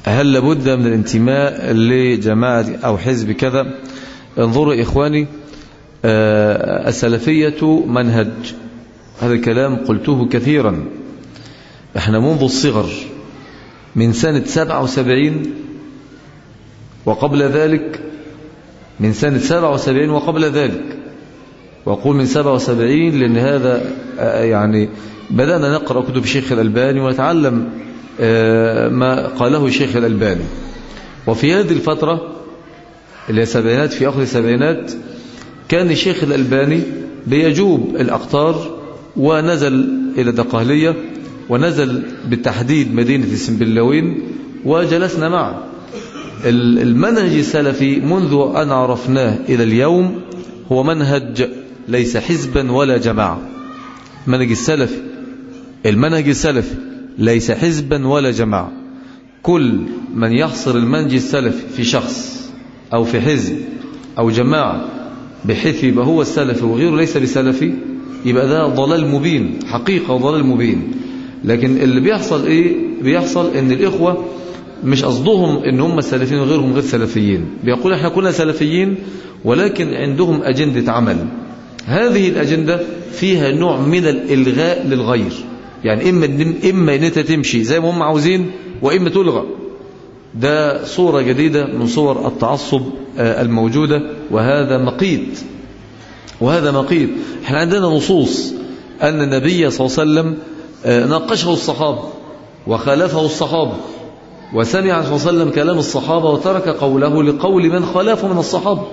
هل لابد من الانتماء لجماعة أو حزب كذا انظروا إخواني السلفية منهج هذا الكلام قلته كثيرا احنا منذ الصغر من سنة سبعة وسبعين وقبل ذلك من سنة سبعة وسبعين وقبل ذلك وأقول من سبعة وسبعين لأن هذا يعني بدأنا نقرأ كتب الشيخ الألباني ونتعلم ما قاله الشيخ الألباني وفي هذه الفترة اللي هي السبعينات في آخر السبعينات كان الشيخ الألباني بيجوب الأقطار ونزل إلى دقهلية ونزل بالتحديد مدينة السنبلاوين وجلسنا معه المنهج السلفي منذ أن عرفناه إلى اليوم هو منهج ليس حزبا ولا جماعة المنهج السلفي المنهج السلفي ليس حزبا ولا جماعة كل من يحصر المنهج السلفي في شخص أو في حزب أو جماعة بحيث يبقى هو السلفي وغيره ليس بسلفي يبقى ده ضلال مبين حقيقة ضلال مبين لكن اللي بيحصل ايه بيحصل ان الاخوة مش قصدهم ان هم سلفيين وغيرهم غير سلفيين بيقول احنا كنا سلفيين ولكن عندهم اجندة عمل هذه الاجندة فيها نوع من الالغاء للغير يعني اما اما ان انت تمشي زي ما هم عاوزين واما تلغى ده صورة جديدة من صور التعصب الموجودة وهذا مقيت وهذا مقيت احنا عندنا نصوص أن النبي صلى الله عليه وسلم ناقشه الصحابة وخالفه الصحابة وسمع صلى الله عليه وسلم كلام الصحابة وترك قوله لقول من خالفه من الصحابة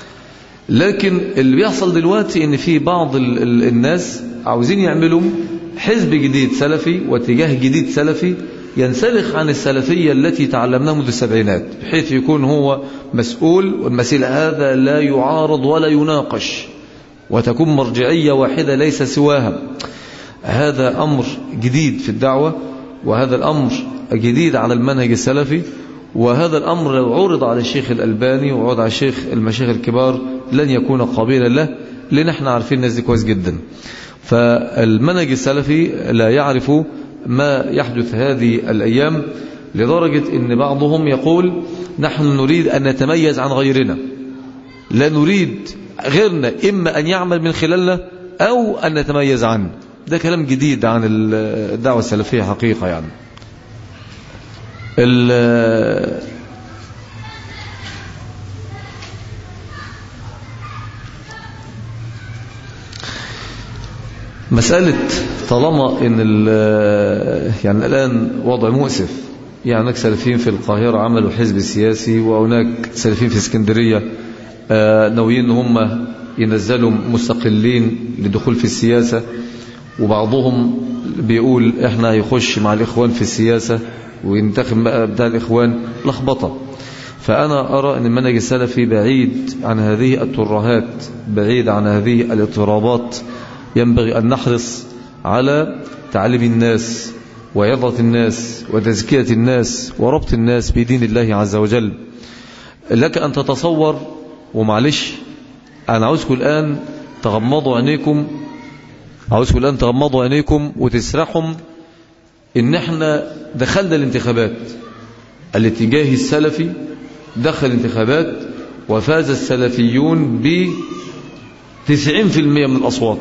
لكن اللي بيحصل دلوقتي ان في بعض ال ال الناس عاوزين يعملوا حزب جديد سلفي واتجاه جديد سلفي ينسلخ عن السلفية التي تعلمناها منذ السبعينات بحيث يكون هو مسؤول والمسيل هذا لا يعارض ولا يناقش وتكون مرجعية واحدة ليس سواها هذا أمر جديد في الدعوة وهذا الأمر جديد على المنهج السلفي وهذا الأمر لو عرض على الشيخ الألباني وعرض على الشيخ المشايخ الكبار لن يكون قابلا له لأن احنا عارفين الناس دي كويس جدا فالمنهج السلفي لا يعرف ما يحدث هذه الأيام لدرجة أن بعضهم يقول نحن نريد أن نتميز عن غيرنا لا نريد غيرنا إما أن يعمل من خلالنا أو أن نتميز عنه ده كلام جديد عن الدعوة السلفية حقيقة يعني مسألة طالما ان يعني الآن وضع مؤسف يعني هناك سلفيين في القاهرة عملوا حزب سياسي وهناك سلفيين في اسكندرية ناويين هم ينزلوا مستقلين لدخول في السياسة وبعضهم بيقول احنا هيخش مع الإخوان في السياسة وينتخب بقى بتاع الإخوان لخبطة فأنا أرى أن المنهج السلفي بعيد عن هذه الترهات بعيد عن هذه الاضطرابات ينبغي أن نحرص على تعليم الناس وعظة الناس وتزكية الناس وربط الناس بدين الله عز وجل لك أن تتصور ومعلش أنا عاوزكم الآن تغمضوا عينيكم عاوزكم الآن تغمضوا عينيكم وتسرحوا إن احنا دخلنا الانتخابات الاتجاه السلفي دخل الانتخابات وفاز السلفيون ب 90% من الأصوات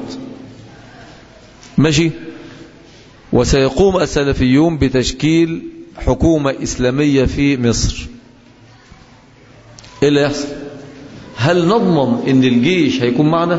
ماشي وسيقوم السلفيون بتشكيل حكومة إسلامية في مصر إيه اللي يحصل هل نضمن ان الجيش هيكون معنا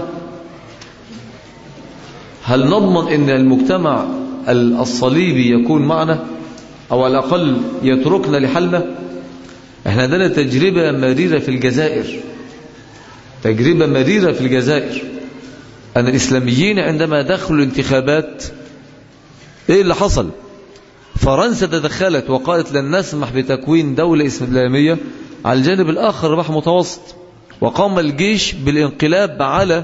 هل نضمن ان المجتمع الصليبي يكون معنا او على الاقل يتركنا لحالنا احنا عندنا تجربة مريرة في الجزائر تجربة مريرة في الجزائر أن الإسلاميين عندما دخلوا الانتخابات إيه اللي حصل فرنسا تدخلت وقالت لن نسمح بتكوين دولة إسلامية على الجانب الآخر البحر متوسط وقام الجيش بالانقلاب على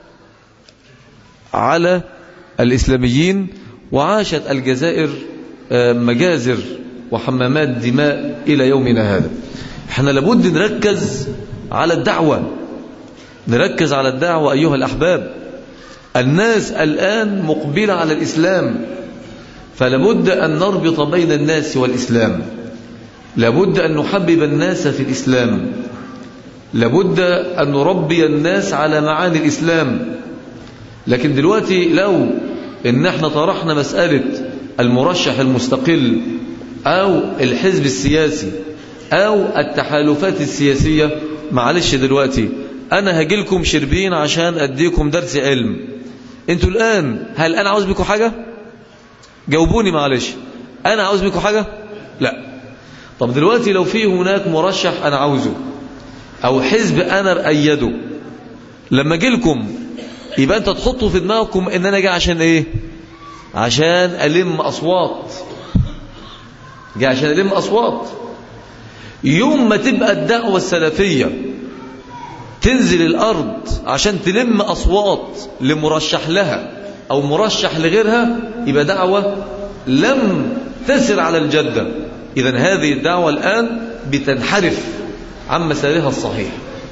على الإسلاميين وعاشت الجزائر مجازر وحمامات دماء إلى يومنا هذا احنا لابد نركز على الدعوة نركز على الدعوة أيها الأحباب الناس الآن مقبلة على الإسلام فلابد أن نربط بين الناس والإسلام لابد أن نحبب الناس في الإسلام لابد أن نربي الناس على معاني الإسلام لكن دلوقتي لو إن احنا طرحنا مسألة المرشح المستقل أو الحزب السياسي أو التحالفات السياسية معلش دلوقتي أنا هجيلكم شربين عشان أديكم درس علم انتوا الآن هل أنا عاوز بكم حاجة جاوبوني معلش أنا عاوز بكم حاجة لا طب دلوقتي لو في هناك مرشح أنا عاوزه أو حزب أنا بأيده لما أجيلكم يبقى أنت تحطوا في دماغكم إن أنا جاي عشان إيه عشان ألم أصوات جاي عشان ألم أصوات يوم ما تبقى الدعوة السلفية تنزل الأرض عشان تلم أصوات لمرشح لها أو مرشح لغيرها يبقى دعوة لم تسر على الجدة إذا هذه الدعوة الآن بتنحرف عن مسارها الصحيح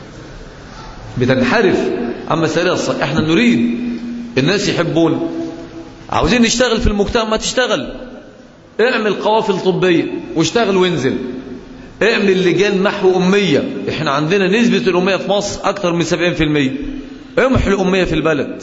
بتنحرف عن مسارها الصحيح احنا نريد الناس يحبون عاوزين نشتغل في المجتمع ما تشتغل اعمل قوافل طبية واشتغل وانزل اعمل لجان محو أمية احنا عندنا نسبة الأمية في مصر أكثر من 70% امحو الأمية في البلد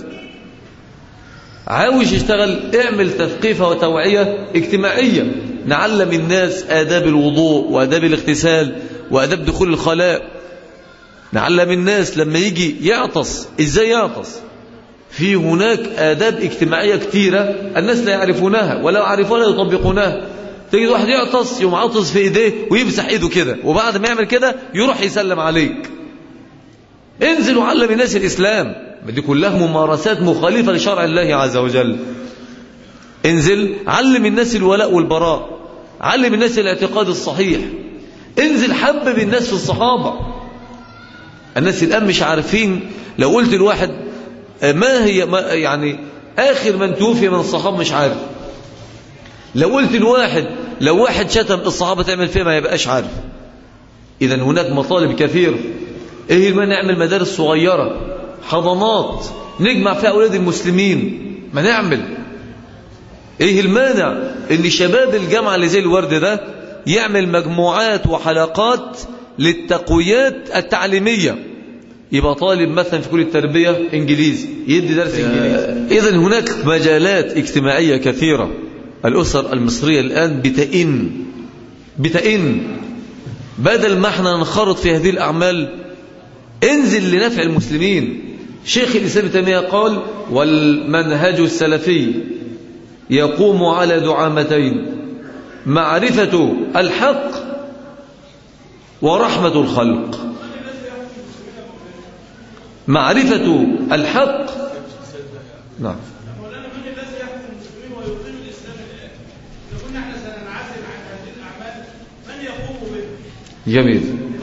عاوز يشتغل اعمل تثقيفة وتوعية اجتماعية نعلم الناس آداب الوضوء وآداب الاغتسال وآداب دخول الخلاء نعلم الناس لما يجي يعطس ازاي يعطس في هناك آداب اجتماعية كثيرة الناس لا يعرفونها ولا يعرفونها يطبقونها تجد واحد يعطس يوم عطس في ايديه ويمسح ايده كده وبعد ما يعمل كده يروح يسلم عليك انزل وعلم الناس الإسلام دي كلها ممارسات مخالفة لشرع الله عز وجل انزل علم الناس الولاء والبراء علم الناس الاعتقاد الصحيح انزل حبب الناس في الصحابة الناس الآن مش عارفين لو قلت الواحد ما هي ما يعني آخر من توفي من الصحابة مش عارف لو قلت الواحد لو واحد شتم الصحابة تعمل فيه ما يبقاش عارف إذا هناك مطالب كثير إيه ما نعمل مدارس صغيرة حضانات نجمع فيها أولاد المسلمين ما نعمل إيه المانع إن شباب الجامعة اللي زي الورد ده يعمل مجموعات وحلقات للتقويات التعليمية يبقى طالب مثلا في كل التربية إنجليزي يدي درس إنجليزي إذا هناك مجالات اجتماعية كثيرة الأسر المصرية الآن بتئن بتئن بدل ما احنا ننخرط في هذه الأعمال انزل لنفع المسلمين شيخ الإسلام تيمية قال والمنهج السلفي يقوم على دعامتين معرفة الحق ورحمة الخلق معرفة الحق نعم جميل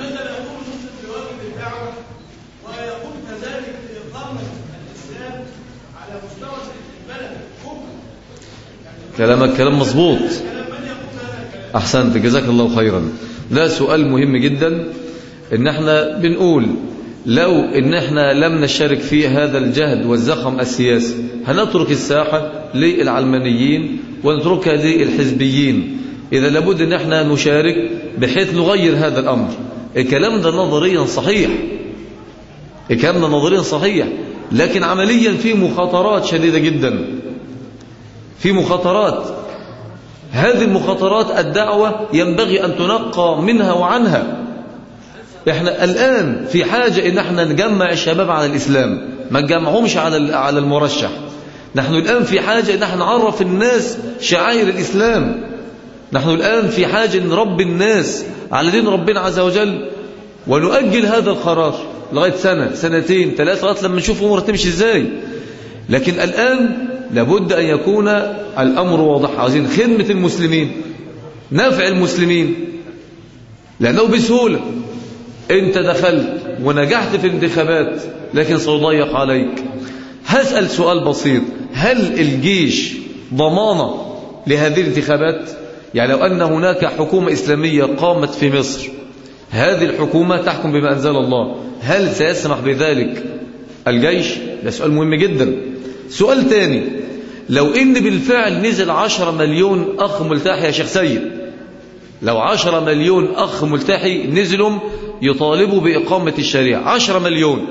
كلامك كلام مظبوط أحسنت جزاك الله خيرا ده سؤال مهم جدا إن احنا بنقول لو إن احنا لم نشارك في هذا الجهد والزخم السياسي هنترك الساحة للعلمانيين ونتركها للحزبيين إذا لابد إن احنا نشارك بحيث نغير هذا الأمر الكلام ده نظريا صحيح الكلام ده نظريا صحيح لكن عمليا في مخاطرات شديدة جدا في مخاطرات هذه المخاطرات الدعوة ينبغي أن تنقى منها وعنها احنا الآن في حاجة ان احنا نجمع الشباب على الإسلام ما نجمعهمش على على المرشح نحن الآن في حاجة ان احنا نعرف الناس شعائر الإسلام نحن الآن في حاجة ان نربي الناس على دين ربنا عز وجل ونؤجل هذا القرار لغاية سنة سنتين ثلاثة لغاية لما نشوف أمور تمشي ازاي لكن الآن لابد أن يكون الأمر واضح عايزين خدمة المسلمين نفع المسلمين لأنه بسهولة أنت دخلت ونجحت في الانتخابات لكن سيضيق عليك هسأل سؤال بسيط هل الجيش ضمانة لهذه الانتخابات يعني لو أن هناك حكومة إسلامية قامت في مصر هذه الحكومة تحكم بما أنزل الله هل سيسمح بذلك الجيش ده سؤال مهم جدا سؤال تاني لو ان بالفعل نزل عشرة مليون اخ ملتحي يا شيخ سيد لو عشرة مليون أخ ملتحي نزلوا يطالبوا بإقامة الشريعة عشرة مليون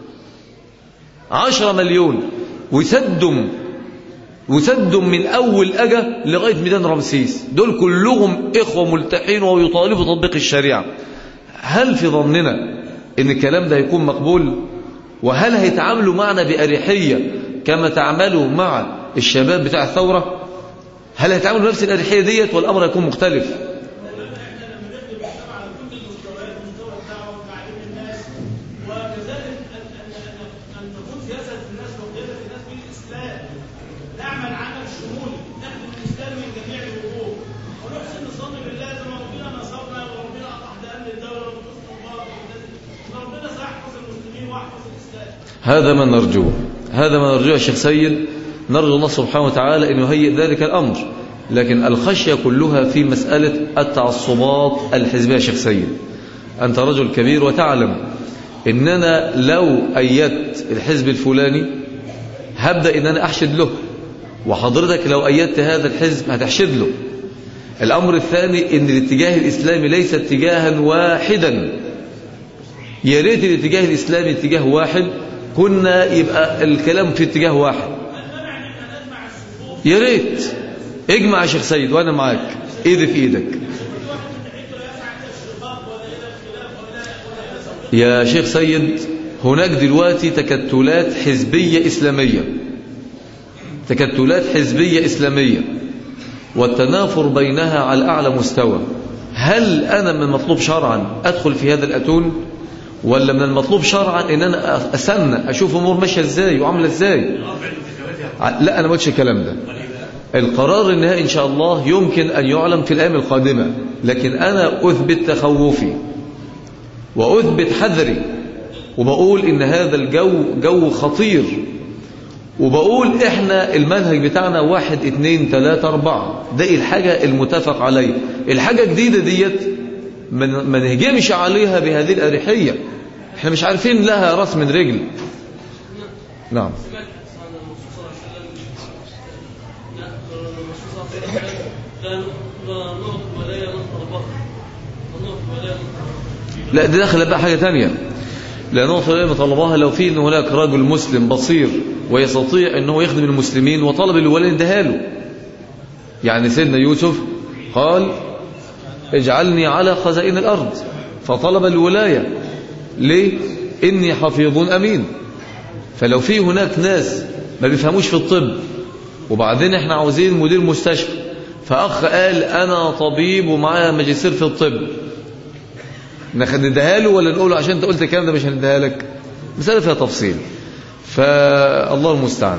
عشرة مليون ويسدم وسدم من أول أجا لغاية ميدان رمسيس دول كلهم إخوة ملتحين ويطالبوا تطبيق الشريعة هل في ظننا إن الكلام ده هيكون مقبول وهل هيتعاملوا معنا بأريحية كما تعملوا مع الشباب بتاع الثورة هل هيتعاملوا نفس الأريحية ديت والأمر هيكون مختلف هذا ما نرجوه هذا ما نرجوه يا شيخ سيد نرجو الله سبحانه وتعالى أن يهيئ ذلك الأمر لكن الخشية كلها في مسألة التعصبات الحزبية يا شيخ سيد أنت رجل كبير وتعلم إننا لو أيدت الحزب الفلاني هبدأ إن أنا أحشد له وحضرتك لو أيدت هذا الحزب هتحشد له الأمر الثاني إن الاتجاه الإسلامي ليس اتجاها واحدا يا ريت الاتجاه الإسلامي اتجاه واحد كنا يبقى الكلام في اتجاه واحد يا ريت اجمع يا شيخ سيد وانا معاك ايدي في ايدك يا شيخ سيد هناك دلوقتي تكتلات حزبية إسلامية تكتلات حزبية إسلامية والتنافر بينها على أعلى مستوى هل أنا من المطلوب شرعا أدخل في هذا الأتون ولا من المطلوب شرعا ان انا استنى اشوف امور ماشيه ازاي وعامله ازاي لا انا ما قلتش الكلام ده القرار النهائي ان شاء الله يمكن ان يعلم في الايام القادمه لكن انا اثبت تخوفي واثبت حذري وبقول ان هذا الجو جو خطير وبقول احنا المنهج بتاعنا واحد اتنين تلاتة اربعة ده الحاجة المتفق عليه الحاجة الجديدة ديت ما نهجمش عليها بهذه الأريحية احنا مش عارفين لها راس من رجل نعم لا دي داخل بقى حاجة تانية لا نقطة لما طلبها لو في ان هناك رجل مسلم بصير ويستطيع انه يخدم المسلمين وطلب الولي ادهاله يعني سيدنا يوسف قال اجعلني على خزائن الأرض فطلب الولاية ليه؟ إني حفيظ أمين فلو في هناك ناس ما بيفهموش في الطب وبعدين احنا عاوزين مدير مستشفى فأخ قال أنا طبيب ومعايا ماجستير في الطب نديها له ولا نقول له عشان انت قلت الكلام ده مش هنديها لك مسألة فيها تفصيل فالله المستعان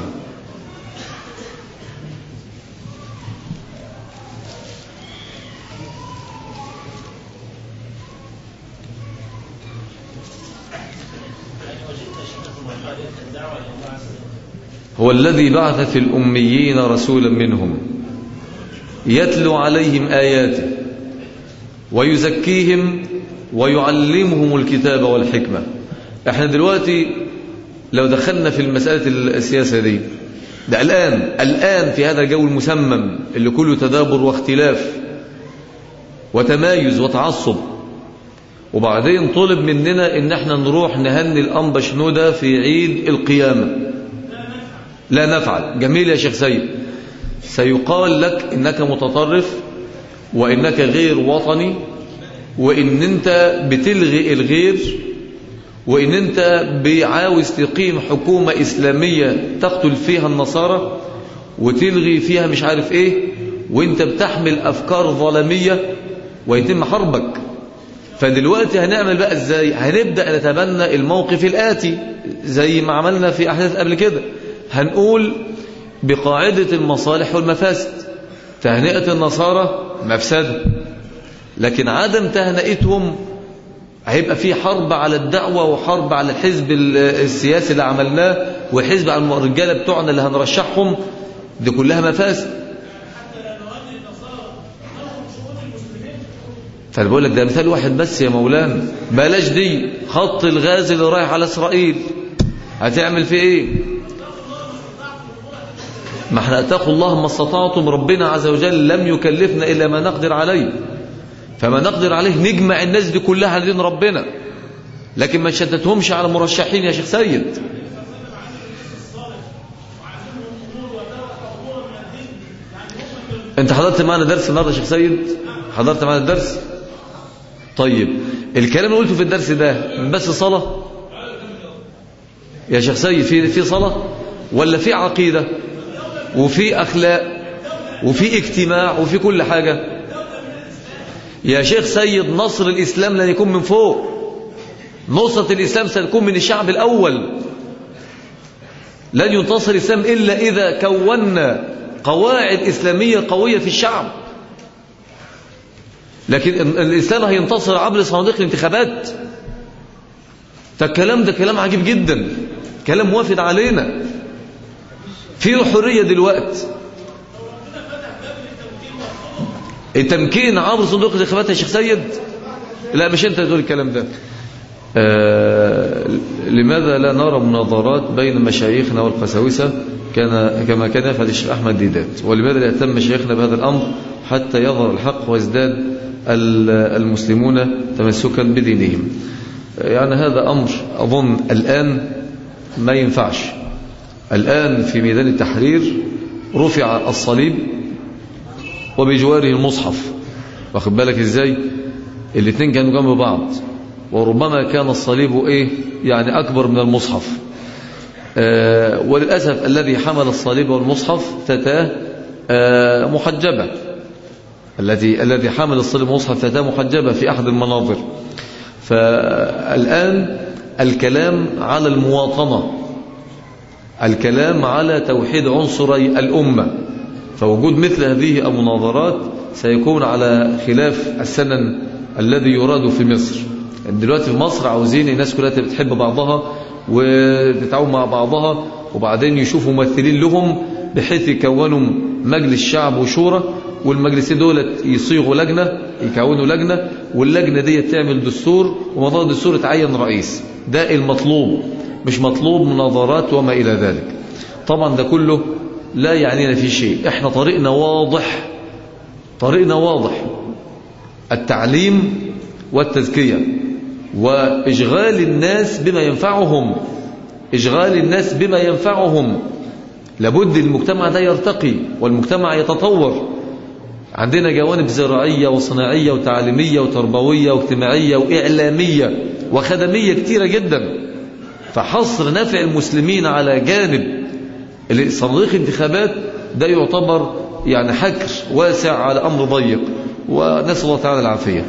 هو الذي بعث في الأميين رسولا منهم يتلو عليهم آياته ويزكيهم ويعلمهم الكتاب والحكمة احنا دلوقتي لو دخلنا في المسألة السياسة دي ده الآن الآن في هذا الجو المسمم اللي كله تدابر واختلاف وتمايز وتعصب وبعدين طلب مننا ان احنا نروح نهني الأنبا شنودة في عيد القيامة لا نفعل جميل يا شيخ سيد سيقال لك إنك متطرف وإنك غير وطني وإن أنت بتلغي الغير وإن أنت بعاوز تقيم حكومة إسلامية تقتل فيها النصارى وتلغي فيها مش عارف إيه وإنت بتحمل أفكار ظلمية ويتم حربك فدلوقتي هنعمل بقى إزاي هنبدأ نتبنى الموقف الآتي زي ما عملنا في أحداث قبل كده هنقول بقاعدة المصالح والمفاسد تهنئة النصارى مفسدة لكن عدم تهنئتهم هيبقى في حرب على الدعوة وحرب على الحزب السياسي اللي عملناه وحزب على الرجالة بتوعنا اللي هنرشحهم دي كلها مفاسد فانا بقول لك ده مثال واحد بس يا مولانا بلاش دي خط الغاز اللي رايح على اسرائيل هتعمل فيه ايه ما احنا اتقوا الله ما استطعتم ربنا عز وجل لم يكلفنا إلا ما نقدر عليه فما نقدر عليه نجمع الناس دي كلها على دين ربنا لكن ما نشتتهمش على مرشحين يا شيخ سيد انت حضرت معنا درس النهارده يا شيخ سيد حضرت معنا الدرس طيب الكلام اللي قلته في الدرس ده بس صلاه يا شيخ سيد في في صلاه ولا في عقيده وفي اخلاق وفي اجتماع وفي كل حاجه يا شيخ سيد نصر الاسلام لن يكون من فوق نصرة الإسلام ستكون من الشعب الأول لن ينتصر الإسلام إلا إذا كونا قواعد إسلامية قوية في الشعب لكن الإسلام هينتصر عبر صناديق الانتخابات فالكلام ده كلام عجيب جدا كلام وافد علينا في حرية دلوقتي التمكين عبر صندوق الانتخابات يا شيخ سيد لا مش انت تقول الكلام ده آه لماذا لا نرى مناظرات بين مشايخنا والقساوسة كان كما كان يفعل الشيخ أحمد ديدات ولماذا لا يهتم مشايخنا بهذا الأمر حتى يظهر الحق ويزداد المسلمون تمسكا بدينهم يعني هذا أمر أظن الآن ما ينفعش الآن في ميدان التحرير رفع الصليب وبجواره المصحف واخد بالك ازاي الاثنين كانوا جنب بعض وربما كان الصليب ايه يعني اكبر من المصحف آه وللاسف الذي حمل الصليب والمصحف فتاه آه محجبه الذي الذي حمل الصليب والمصحف فتاه محجبه في احد المناظر فالان الكلام على المواطنه الكلام على توحيد عنصري الامه فوجود مثل هذه المناظرات سيكون على خلاف السنن الذي يراد في مصر دلوقتي في مصر عاوزين الناس كلها بتحب بعضها وتتعاون مع بعضها وبعدين يشوفوا ممثلين لهم بحيث يكونوا مجلس شعب وشورى والمجلسين دول يصيغوا لجنة يكونوا لجنة واللجنة دي تعمل دستور وموضوع الدستور تعين رئيس ده المطلوب مش مطلوب مناظرات وما إلى ذلك طبعا ده كله لا يعنينا في شيء احنا طريقنا واضح طريقنا واضح التعليم والتزكية وإشغال الناس بما ينفعهم إشغال الناس بما ينفعهم لابد المجتمع ده يرتقي والمجتمع يتطور عندنا جوانب زراعية وصناعية وتعليمية وتربوية واجتماعية وإعلامية وخدمية كتيرة جدا فحصر نفع المسلمين على جانب صناديق انتخابات ده يعتبر يعني حكر واسع على أمر ضيق ونسأل الله تعالى العافية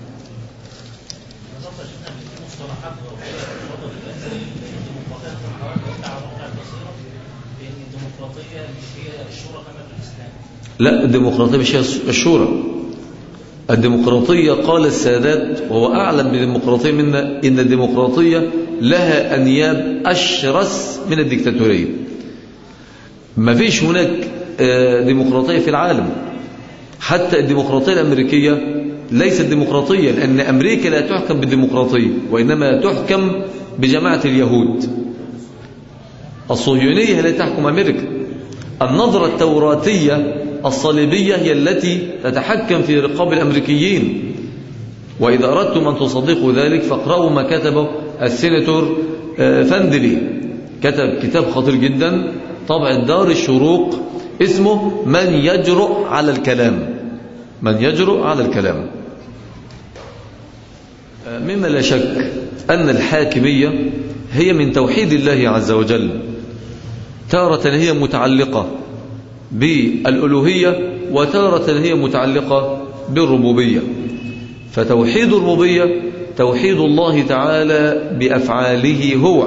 لا الديمقراطية مش هي الشورى الديمقراطية قال السادات وهو أعلم بالديمقراطية منا إن الديمقراطية لها أنياب أشرس من الديكتاتورية ما فيش هناك ديمقراطية في العالم حتى الديمقراطية الأمريكية ليست ديمقراطية لأن أمريكا لا تحكم بالديمقراطية وإنما تحكم بجماعة اليهود الصهيونية لا تحكم أمريكا النظرة التوراتية الصليبية هي التي تتحكم في رقاب الأمريكيين وإذا أردتم أن تصدقوا ذلك فاقرأوا ما كتبه السيناتور فاندلي كتب كتاب خطير جدا طبع دار الشروق اسمه من يجرؤ على الكلام من يجرؤ على الكلام مما لا شك أن الحاكمية هي من توحيد الله عز وجل تارة هي متعلقة بالألوهية وتارة هي متعلقة بالربوبية فتوحيد الربوبية توحيد الله تعالى بأفعاله هو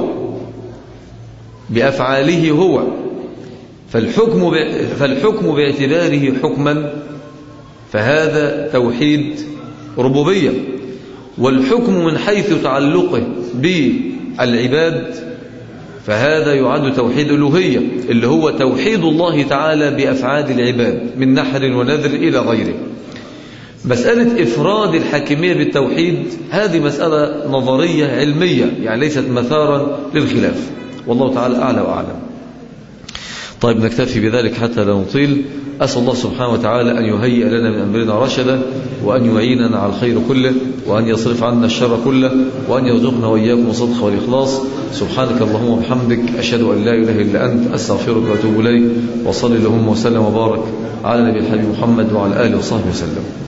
بأفعاله هو فالحكم فالحكم باعتباره حكما فهذا توحيد ربوبية والحكم من حيث تعلقه بالعباد فهذا يعد توحيد ألوهية اللي هو توحيد الله تعالى بأفعال العباد من نحر ونذر إلى غيره مسألة إفراد الحاكمية بالتوحيد هذه مسألة نظرية علمية يعني ليست مثارا للخلاف والله تعالى أعلى وأعلم طيب نكتفي بذلك حتى لا نطيل أسأل الله سبحانه وتعالى أن يهيئ لنا من أمرنا رشدا وأن يعيننا على الخير كله وأن يصرف عنا الشر كله وأن يرزقنا وإياكم الصدق والإخلاص سبحانك اللهم وبحمدك أشهد أن لا إله إلا أنت أستغفرك وأتوب إليك وصلي اللهم وسلم وبارك على نبي الحبيب محمد وعلى آله وصحبه وسلم